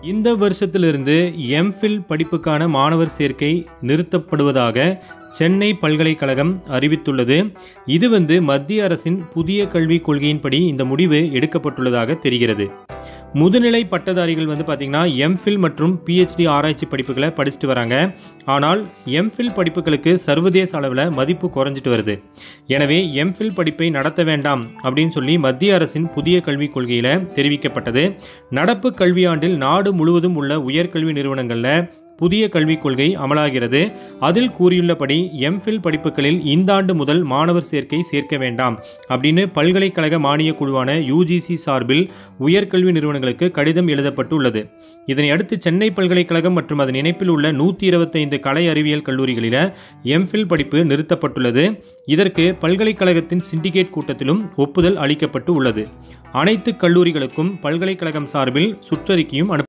இந்த வருஷத்திலிருந்து எம்ஃபில் படிப்புக்கான மாணவர் சேர்க்கை நிறுத்தப்படுவதாக சென்னை பல்கலைக்கழகம் அறிவித்துள்ளது இது வந்து மத்திய அரசின் புதிய கல்விக் கொள்கையின்படி இந்த முடிவு எடுக்கப்பட்டுள்ளதாக தெரிகிறது முதுநிலை பட்டதாரிகள் வந்து பார்த்திங்கன்னா எம்ஃபில் மற்றும் பிஹெச்டி ஆராய்ச்சி படிப்புகளை படிச்சுட்டு வராங்க ஆனால் எம்ஃபில் படிப்புகளுக்கு சர்வதேச அளவில் மதிப்பு குறைஞ்சிட்டு வருது எனவே எம்ஃபில் படிப்பை நடத்த வேண்டாம் அப்படின்னு சொல்லி மத்திய அரசின் புதிய கல்விக் கொள்கையில் தெரிவிக்கப்பட்டது நடப்பு கல்வியாண்டில் நாடு முழுவதும் உள்ள உயர்கல்வி நிறுவனங்களில் புதிய கல்விக் கொள்கை அமலாகிறது அதில் கூறியுள்ளபடி எம்ஃபில் படிப்புகளில் இந்த ஆண்டு முதல் மாணவர் சேர்க்கை சேர்க்க வேண்டாம் அப்படின்னு பல்கலைக்கழக மானியக் குழுவான யூஜிசி சார்பில் உயர்கல்வி நிறுவனங்களுக்கு கடிதம் எழுதப்பட்டுள்ளது இதனை அடுத்து சென்னை பல்கலைக்கழகம் மற்றும் அதன் இணைப்பில் உள்ள நூற்றி இருபத்தைந்து கலை அறிவியல் கல்லூரிகளில் எம்ஃபில் படிப்பு நிறுத்தப்பட்டுள்ளது இதற்கு பல்கலைக்கழகத்தின் சிண்டிகேட் கூட்டத்திலும் ஒப்புதல் அளிக்கப்பட்டு உள்ளது அனைத்து கல்லூரிகளுக்கும் பல்கலைக்கழகம் சார்பில் சுற்றறிக்கையும் அனுப்ப